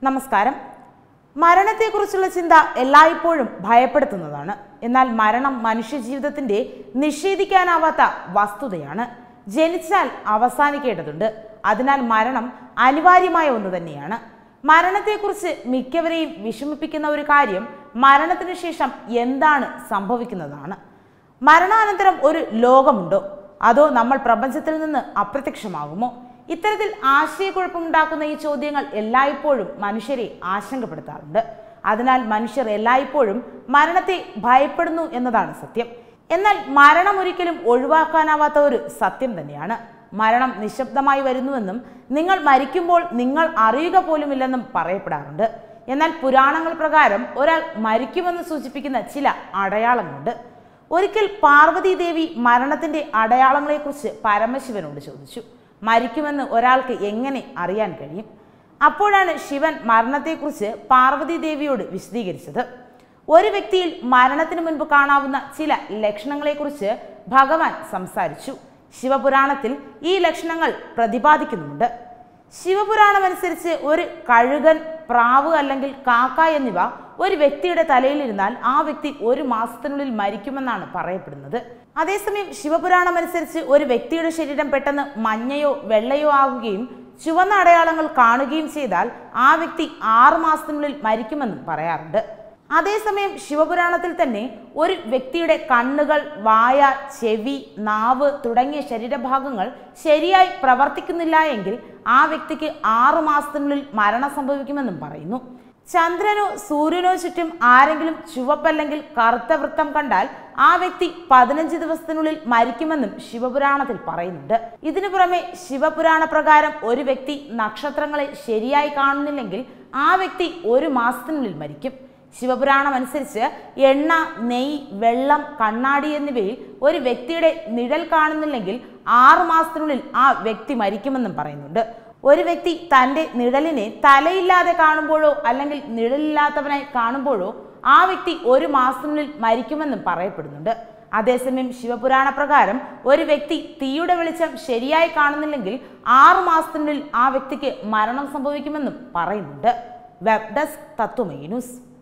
നമസ്കാരം മരണത്തെക്കുറിച്ചുള്ള ചിന്ത എല്ലായ്പ്പോഴും ഭയപ്പെടുത്തുന്നതാണ് എന്നാൽ മരണം മനുഷ്യജീവിതത്തിന്റെ നിഷേധിക്കാനാവാത്ത വസ്തുതയാണ് ജനിച്ചാൽ അവസാനിക്കേണ്ടതുണ്ട് അതിനാൽ മരണം അനിവാര്യമായ ഒന്ന് തന്നെയാണ് മരണത്തെക്കുറിച്ച് മിക്കവരെയും വിഷമിപ്പിക്കുന്ന ഒരു കാര്യം മരണത്തിന് ശേഷം എന്താണ് സംഭവിക്കുന്നതാണ് മരണാനന്തരം ഒരു ലോകമുണ്ടോ അതോ നമ്മൾ പ്രപഞ്ചത്തിൽ നിന്ന് അപ്രത്യക്ഷമാകുമോ ഇത്തരത്തിൽ ആശയക്കുഴപ്പമുണ്ടാക്കുന്ന ഈ ചോദ്യങ്ങൾ എല്ലായ്പ്പോഴും മനുഷ്യരെ ആശങ്കപ്പെടുത്താറുണ്ട് അതിനാൽ മനുഷ്യർ എല്ലായ്പ്പോഴും മരണത്തെ ഭയപ്പെടുന്നു എന്നതാണ് സത്യം എന്നാൽ മരണം ഒരിക്കലും ഒഴിവാക്കാനാവാത്ത ഒരു സത്യം തന്നെയാണ് മരണം നിശബ്ദമായി വരുന്നുവെന്നും നിങ്ങൾ മരിക്കുമ്പോൾ നിങ്ങൾ അറിയുക പോലുമില്ലെന്നും പറയപ്പെടാറുണ്ട് എന്നാൽ പുരാണങ്ങൾ പ്രകാരം ഒരാൾ മരിക്കുമെന്ന് സൂചിപ്പിക്കുന്ന ചില അടയാളങ്ങളുണ്ട് ഒരിക്കൽ പാർവതി ദേവി മരണത്തിന്റെ അടയാളങ്ങളെക്കുറിച്ച് പരമശിവനോട് ചോദിച്ചു മരിക്കുമെന്ന് ഒരാൾക്ക് എങ്ങനെ അറിയാൻ കഴിയും അപ്പോഴാണ് ശിവൻ മരണത്തെക്കുറിച്ച് പാർവതി ദേവിയോട് വിശദീകരിച്ചത് ഒരു വ്യക്തിയിൽ മരണത്തിന് മുൻപ് കാണാവുന്ന ചില ലക്ഷണങ്ങളെക്കുറിച്ച് ഭഗവാൻ സംസാരിച്ചു ശിവപുരാണത്തിൽ ഈ ലക്ഷണങ്ങൾ പ്രതിപാദിക്കുന്നുണ്ട് ശിവപുരാണമനുസരിച്ച് ഒരു കഴുകൻ പ്രാവ് അല്ലെങ്കിൽ കാക്ക എന്നിവ ഒരു വ്യക്തിയുടെ തലയിലിരുന്നാൽ ആ വ്യക്തി ഒരു മാസത്തിനുള്ളിൽ മരിക്കുമെന്നാണ് പറയപ്പെടുന്നത് അതേസമയം ശിവപുരാണമനുസരിച്ച് ഒരു വ്യക്തിയുടെ ശരീരം പെട്ടെന്ന് മഞ്ഞയോ വെള്ളയോ ആകുകയും ചുവന്ന അടയാളങ്ങൾ കാണുകയും ചെയ്താൽ ആ വ്യക്തി ആറു മാസത്തിനുള്ളിൽ മരിക്കുമെന്നും പറയാറുണ്ട് അതേസമയം ശിവപുരാണത്തിൽ തന്നെ ഒരു വ്യക്തിയുടെ കണ്ണുകൾ വായ ചെവി നാവ് തുടങ്ങിയ ശരീരഭാഗങ്ങൾ ശരിയായി പ്രവർത്തിക്കുന്നില്ല എങ്കിൽ ആ വ്യക്തിക്ക് ആറു മാസത്തിനുള്ളിൽ മരണം സംഭവിക്കുമെന്നും പറയുന്നു ചന്ദ്രനോ സൂര്യനോ ചുറ്റും ആരെങ്കിലും ചുവപ്പല്ലെങ്കിൽ കറുത്ത വൃത്തം കണ്ടാൽ ആ വ്യക്തി പതിനഞ്ച് ദിവസത്തിനുള്ളിൽ മരിക്കുമെന്നും ശിവപുരാണത്തിൽ പറയുന്നുണ്ട് ഇതിനു പുറമെ ശിവപുരാണ പ്രകാരം ഒരു വ്യക്തി നക്ഷത്രങ്ങളെ ശരിയായി കാണുന്നില്ലെങ്കിൽ ആ വ്യക്തി ഒരു മാസത്തിനുള്ളിൽ മരിക്കും ശിവപുരാണം അനുസരിച്ച് എണ്ണ നെയ് വെള്ളം കണ്ണാടി എന്നിവയിൽ ഒരു വ്യക്തിയുടെ നിഴൽ കാണുന്നില്ലെങ്കിൽ ആറു മാസത്തിനുള്ളിൽ ആ വ്യക്തി മരിക്കുമെന്നും പറയുന്നുണ്ട് ഒരു വ്യക്തി തൻ്റെ നിഴലിനെ തലയില്ലാതെ കാണുമ്പോഴോ അല്ലെങ്കിൽ നിഴലില്ലാത്തവനായി കാണുമ്പോഴോ ആ വ്യക്തി ഒരു മാസത്തിനുള്ളിൽ മരിക്കുമെന്നും പറയപ്പെടുന്നുണ്ട് അതേസമയം ശിവപുരാണ പ്രകാരം ഒരു വ്യക്തി തീയുടെ വെളിച്ചം ശരിയായി കാണുന്നില്ലെങ്കിൽ ആറു മാസത്തിനുള്ളിൽ ആ വ്യക്തിക്ക് മരണം സംഭവിക്കുമെന്നും പറയുന്നുണ്ട് വെബ് ഡെസ്ക് തത്വമൈ ന്യൂസ്